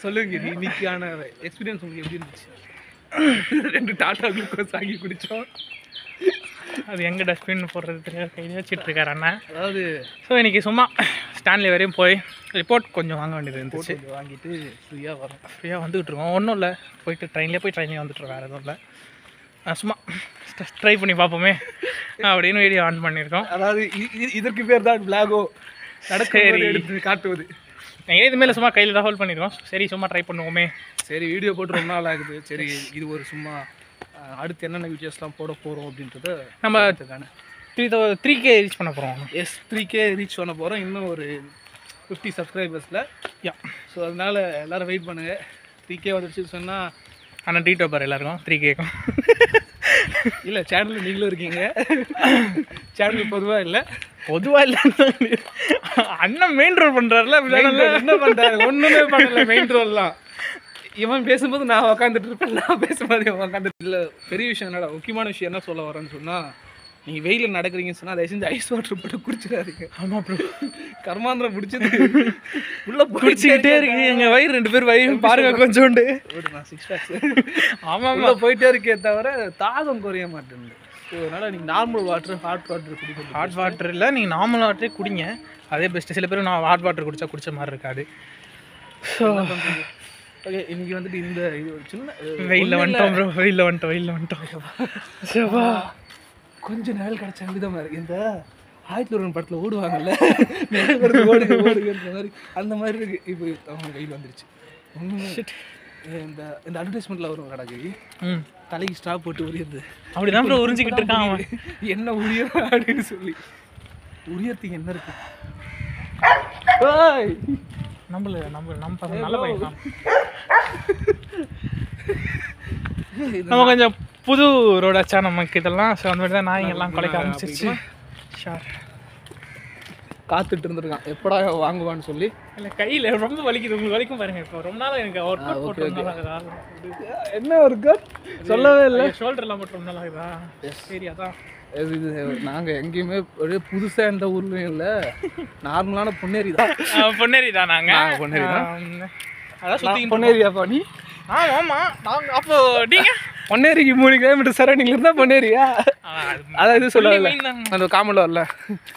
சொல்லுங்க இது இன்னைக்கான எக்ஸ்பீரியன்ஸ் உங்களுக்கு எப்படி இருந்துச்சு ரெண்டு டாடா குளுக்கோஸ் வாங்கி குடிச்சோம் அது எங்கே டஸ்ட்பின் போடுறது தெரியாது கையிலே வச்சுட்டு இருக்காரு அண்ணன் அதாவது ஸோ இன்னைக்கு சும்மா ஸ்டான்லி வரையும் போய் ரிப்போர்ட் கொஞ்சம் வாங்க வேண்டியது இருந்துச்சு கொஞ்சம் வாங்கிட்டு ஃப்ரீயாக வரோம் ஃப்ரீயாக வந்துகிட்டு இருக்கோம் ஒன்றும் இல்லை போயிட்டு ட்ரெயின்லேயே போய் ட்ரெயின்லேயே வந்துட்டு வேறு எதுவும் இல்லை நான் சும்மா ட்ரை பண்ணி பார்ப்போமே அப்படின்னு வீடியோ ஆன் பண்ணியிருக்கோம் அதாவது இ- இ- இதற்கு பேர் தான் பிளாகோ நடக்க சரி. எடுத்து காட்டுவது நீங்கள் இது மேலே சும்மா கையில் தான் ஹோல்ட் பண்ணியிருக்கோம் சரி சும்மா ட்ரை பண்ணுவோமே சரி வீடியோ போட்டு ரொம்ப நாள் ஆகுது சரி இது ஒரு சும்மா அஹ், அடுத்து என்னென்ன வீடியோஸ்லாம் போட போகிறோம் அப்படின்றத நம்ம தானே த்ரீ தௌ த்ரீ கே ரீச் பண்ண போகிறோம் எஸ் த்ரீ கே ரீச் பண்ண போகிறோம் இன்னும் ஒரு ஃபிஃப்டி சப்ஸ்கிரைபர்ஸில் யா ஸோ அதனால் எல்லோரும் வெயிட் பண்ணுங்கள் த்ரீ கே வந்துடுச்சு சொன்னால் ஆனால் ட்ரீட் வைப்பார் எல்லாருக்கும் த்ரீ கேக்கும் இல்லை சேனலில் நீங்களும் இருக்கீங்க சேனல் பொதுவாக இல்லை பொதுவாக இல்லை அண்ணன் மெயின் ரோல் பண்ணுறாருல என்ன பண்ணுறாரு ஒன்றுமே பண்ணல மெயின் ரோல்லாம் இவன் பேசும்போது நான் உக்காந்துட்டு இருப்பேன் நான் பேசும்போது இவன் உட்காந்துட்டு இல்லை பெரிய விஷயம் என்னடா முக்கியமான விஷயம் என்ன சொல்ல வரேன்னு சொன்னால் நீங்கள் வெயிலில் நடக்கிறீங்கன்னு சொன்னால் தயவு செஞ்சு ஐஸ் வாட்டர் போட்டு குடிச்சிடாதீங்க ஆமாம் ப்ரோ கர்மாந்திரம் பிடிச்சது உள்ளே குடிச்சிக்கிட்டே இருக்கு எங்கள் வயிறு ரெண்டு பேர் வயிறு பாருங்க கொஞ்சோண்டு நான் சிக்ஸ் பேக்ஸ் ஆமாம் உள்ளே போயிட்டே இருக்கே தவிர தாகம் குறைய மாட்டேங்குது ஸோ அதனால் நீங்கள் நார்மல் வாட்டர் ஹாட் வாட்டர் குடிக்கணும் ஹாட் வாட்டர் இல்லை நீங்கள் நார்மல் வாட்டரே குடிங்க அதே பெஸ்ட்டு சில பேர் நான் ஹாட் வாட்டர் குடிச்சா குடிச்ச மாதிரி இருக்காது ஸோ ஓகே இன்னைக்கு வந்துட்டு இந்த இது ஒரு சின்ன அஹ், வெயிலில் வந்துட்டோம் ப்ரோ வெயிலில் வந்துட்டோம் வெயிலில் வந்துட்டோம் சபா கொஞ்ச நேரம் கிடைச்ச விதமாக இருக்கு இந்த ஆயிரத்தி ஒரு படத்தில் ஓடுவாங்கல்ல நிழல் வருது ஓடுங்க ஓடுங்கன்ற மாதிரி அந்த மாதிரி இருக்கு இப்போ அவங்க கையில் வந்துருச்சு ஒண்ணுமே இல்ல. இந்த இந்த அட்வர்டைஸ்மெண்ட்டில் வரும் கடைக்கு ம் தலைக்கு ஸ்டாப் போட்டு உரியது அப்படிதான் ப்ரோ உறிஞ்சிக்கிட்டு இருக்கான் அவன் என்ன உரியும் அப்படின்னு சொல்லி உரியறதுக்கு என்ன இருக்கு ஏய்! நம்மள நம்ம நம்ம பசங்க நல்ல பையன் தான். இது நம்ம கொஞ்சம் புது ரோடாச்சா நமக்கு இதெல்லாம் ஸோ அந்த மாதிரி தான் நாய்ங்க எல்லாம் குலைக்க ஆரம்பிச்சிருச்சு ஷார் காத்துட்டு இருந்திருக்கான் எப்படா வாங்குவான்னு சொல்லி இல்லை கையில் ரொம்ப வலிக்குது உங்களுக்கு வலிக்கும் பாருங்க இப்போ ரொம்ப நாள் எனக்கு ஒர்க் அவுட் போட்டு ரொம்ப நாள் ஆகுதா என்ன இருக்கு சொல்லவே இல்லை ஷோல்டர்லாம் போட்டு ரொம்ப நாள் ஆகுதா சரி அதான் இது இது நாங்கள் எங்கேயுமே ஒரே புதுசாக எந்த ஊர்லேயும் இல்லை நார்மலான பொன்னேரி தான் ஆஹ் பொன்னேரி தான் நாங்கள் நாங்க பொன்னேரி தான். அதான் சுற்றி பொன்னேரியாப்பா நீ ஆமாம் ஆமாம் நாங்கள் அப்போ நீங்கள் பொன்னேரிக்கு மூணு கிலோமீட்டர் சரௌண்டிங்ல இருந்தா பொன்னேரியா அதான் இது சொல்ல புள்ளி main தான். அந்த காமெண்ட்ல வரல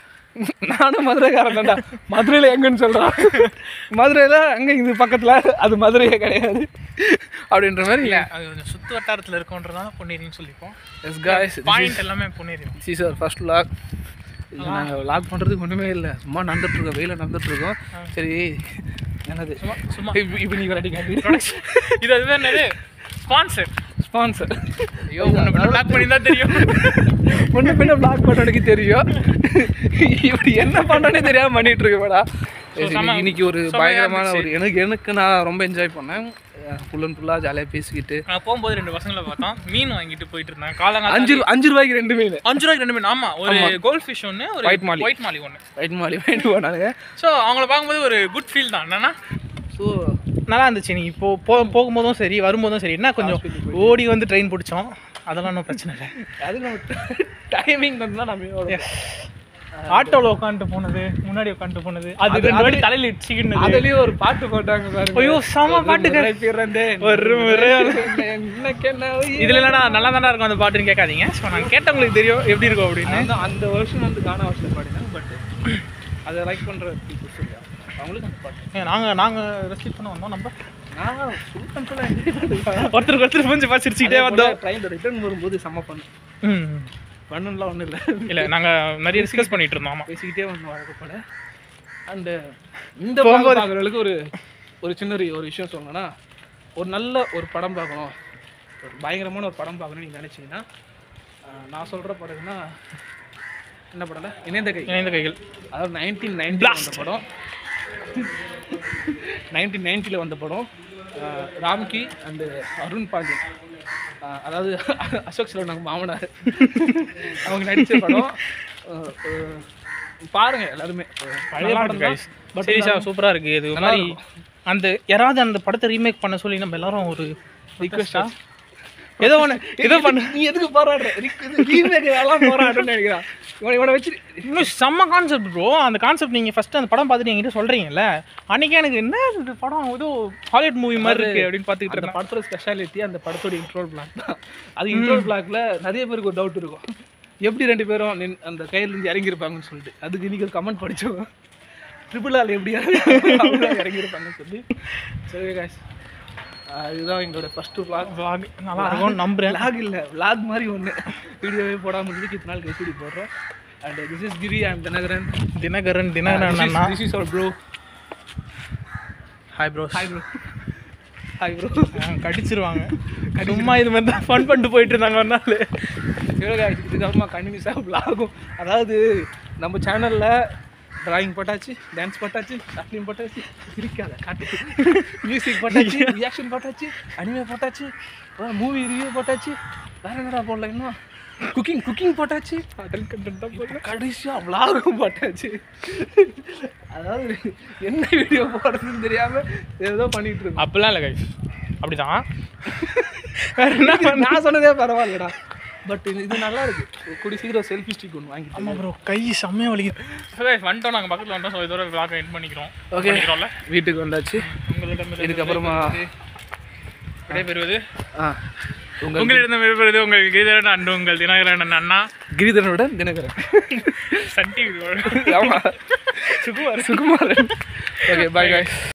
நானும் மதுரைக்காரன் தான்டா மதுரையில் எங்கன்னு சொல்கிறான் மதுரையில் அங்கே இது பக்கத்தில் அது மதுரையே கிடையாது அப்படின்ற மாதிரி இல்லை அது கொஞ்சம் சுற்று வட்டாரத்தில் இருக்கோன்றதால பொன்னேரின்னு சொல்லிப்போம் எஸ் காய்ஸ் பாயிண்ட் எல்லாமே பொன்னேரி தான். சி சார் ஃபர்ஸ்ட் லாக் இது நாங்கள் லாக் பண்ணுறதுக்கு ஒன்றுமே இல்லை சும்மா நடந்துட்டு இருக்கோம் வெயில நடந்துட்டு இருக்கோம் சரி என்னது சும்மா இப்போ இப்போ நீ விளையாடி காட்டி இது அது என்னது ஸ்பான்சர் ஸ்பான்சர் ஐயோ உன்னை பிளாக் பண்ணி தான் தெரியும் முன்ன பின்ன பிளாக் பண்ணனுக்கு தெரியும் இப்படி என்ன பண்ணனே தெரியாம பண்ணிட்டு இருக்கேடா இன்னைக்கு ஒரு பயங்கரமான ஒரு எனக்கு எனக்கு நான் ரொம்ப என்ஜாய் பண்ணேன் ஃபுல் அண்ட் ஃபுல்லாக ஜாலியாக பேசிக்கிட்டு நான் போகும்போது ரெண்டு பசங்களை பார்த்தோம் மீன் வாங்கிட்டு போயிட்டு இருந்தாங்க காலங்காலம் அஞ்சு ரூ- அஞ்சு ரூபாய்க்கு ரெண்டு மீன் அஞ்சு ரூபாய்க்கு ரெண்டு மீன் ஆமா ஒரு கோல்ட் ஃபிஷ் ஒன்று ஒரு White மாலி. ஒயிட் மாலி ஒன்று ரைட் மாடி வாங்கிட்டு போனாங்க ஸோ அவங்கள பார்க்கும்போது ஒரு குட் ஃபீல் தான் என்னன்னா ஸோ நல்லா இருந்துச்சு நீ இப்போ போ போகும்போதும் சரி வரும்போதும் சரி என்ன கொஞ்சம் ஓடி வந்து ட்ரெயின் பிடிச்சோம் அதெல்லாம் ஒன்றும் பிரச்சனை இல்லை அது நம்ம டைமிங் தான் நம்ம ஆட்டோவில் உட்காந்துட்டு போனது முன்னாடி உட்காந்துட்டு போனது அது ரெண்டு வாட்டி தலையில் இடிச்சிக்கிட்டு அதுலயும் ஒரு பாட்டு போட்டாங்க பாருங்க ஐயோ செம பாட்டுங்க முறை பிறந்தேன் ஒரு முறை எனக்கு என்ன உயிர். இதுல என்னடா நல்லா தானே இருக்கும் அந்த பாட்டுன்னு கேட்காதீங்க ஸோ நான் கேட்டவங்களுக்கு தெரியும் எப்படி இருக்கும் அப்படின்னு அந்த அந்த வருஷம் வந்து கானா வருஷம் பாடினாங்க பட் அதை லைக் பண்ற பீப்புள்ஸ் இல்லையா அவங்களுக்கு அந்த பாட்டு ஏன் நாங்க நாங்க ரெஸ்ட்ரிக்ட் பண்ண வந்தோம் நம்ம நான் ஃபுல் கண்ட்ரோலாக ஒருத்தருக்கு ஒருத்தர் கொஞ்சம் பாசிரிச்சுக்கிட்டே வந்தோம் ட்ரெயின் ரிட்டர்ன் வரும்போது செம்ம பண்ணு ம் பண்ணுலாம் ஒன்றும் இல்லை இல்லை நாங்க நிறைய டிஸ்கஸ் பண்ணிட்டு இருந்தோம் ஆமா பேசிக்கிட்டே வந்தோம் வழக்கப்போல அண்டு இந்த போகும்போது பார்க்குறவங்களுக்கு ஒரு ஒரு சின்ன ஒரு ஒரு விஷயம் சொல்லணும்னா ஒரு நல்ல ஒரு படம் பார்க்கணும் ஒரு பயங்கரமான ஒரு படம் பார்க்கணும்னு நீங்கள் நினச்சிங்கன்னா நான் சொல்கிற படம்னா என்ன படம்ல இணைந்த கை இணைந்த கைகள் அதாவது நைன்டீன் நைன்டி வந்த படம் நைன்டீன் நைன்ட்டியில் வந்த படம் அஹ் ராம்கி அண்டு அருண் பாண்டியன் அஹ் அதாவது அசோக் சிலர் நாங்கள் மாமனார் அவங்க நடித்த படம் அஹ் அஹ் பாருங்க எல்லாருமே அஹ் பழைய படம் தான் பட் சரி சார் சூப்பரா இருக்கு இது ஒரு மாதிரி அந்த யாராவது அந்த படத்தை ரீமேக் பண்ண சொல்லி நம்ம எல்லாரும் ஒரு ரிக்வெஸ்டா ஏதோ ஒன்று ஏதோ பண்ணு நீ எதுக்கு போராடுற ரீமேக் எல்லாம் போராடுறேன்னு நினைக்கிறான் இவனை இவனை வச்சு இன்னும் செம்ம கான்செப்ட் ப்ரோ அந்த கான்செப்ட் நீங்கள் ஃபஸ்ட்டு அந்த படம் பார்த்துட்டு என்கிட்ட சொல்கிறீங்கல்ல அன்றைக்கி எனக்கு என்ன இது படம் ஏதோ ஹாலிவுட் மூவி மாதிரி இருக்கு அப்படின்னு பார்த்துக்கிட்டு அந்த இருந்தேன் படத்தோட ஸ்பெஷாலிட்டி அந்த படத்தோட இன்ட்ரோல் பிளாக் தான் அது இன்ட்ரோல் பிளாக்ல நிறைய பேருக்கு ஒரு டவுட் இருக்கும் எப்படி ரெண்டு பேரும் நின் அந்த கையிலேருந்து இறங்கியிருப்பாங்கன்னு சொல்லிட்டு அதுக்கு இன்னைக்கு ஒரு கமெண்ட் படித்தோம் ட்ரிபிள் ஆல் எப்படி இறங்கியிருப்பாங்கன்னு சொல்லி சரி காய்ஸ் இதுதான் எங்களோட ஃபர்ஸ்ட் vlog vlog நல்லா இருக்கும்னு நம்புகிறேன் vlog இல்லை vlog மாதிரி ஒன்று வீடியோவே போடாமல் இருந்துச்சு இத்தனை நாள் கழிச்சு இப்படி போடுறோம் and this is Giri I'm Dinakaran Dinakaran Dinakaran அண்ணா this is our bro hi bro hi bro hi bro கடிச்சிருவாங்க சும்மா இது மாதிரி தான் ஃபன் பண்ணிட்டு போயிட்டு இருந்தாங்க ஒரு நாள் சிவகாய் இதுக்கப்புறமா கண்டினியூஸாக விளாகும் அதாவது நம்ம சேனலில் டிராயிங் போட்டாச்சு டான்ஸ் போட்டாச்சு ஆக்டிங் போட்டாச்சு சிரிக்காத காட்டு மியூசிக் போட்டாச்சு ரியாக்ஷன் போட்டாச்சு அனிமே போட்டாச்சு மூவி ரிவ்யூ போட்டாச்சு வேற என்னடா போடல இன்னும் குக்கிங் குக்கிங் போட்டாச்சு அடல் கண்டென்ட் தான் போடுறேன் கடைசியாக விளாகும் போட்டாச்சு அதாவது என்ன வீடியோ போடுறதுன்னு தெரியாம ஏதோ பண்ணிட்டு இருக்கோம் அப்படிலாம் இல்லை கைஸ் அப்படிதான் வேற என்ன பண்ண நான் சொன்னதே பரவாயில்லடா பட் இது நல்லா இருக்கு கூடி சீக்கிரம் செல்ஃபி ஸ்டிக் ஒன்று வாங்கி ஆமாம் ப்ரோ கை செம்மையாக வலிக்குது கைஸ் வந்துட்டோம் நாங்கள் பக்கத்தில் வந்துட்டோம் ஸோ இதோட விளாக் எண்ட் பண்ணிக்கிறோம் ஓகே பண்ணிக்கிறோம்ல வீட்டுக்கு வந்தாச்சு உங்களிடம் இதுக்கப்புறமா விடைபெறுவது ஆ உங்கள் உங்களிடம் விடைபெறுவது உங்கள் கீதரன் அன்று உங்கள் தினகரன் அண்ணா கிரிதரனுடன் தினகரன் சன் டிவி ஆமா Sukumar Sukumaran okay bye guys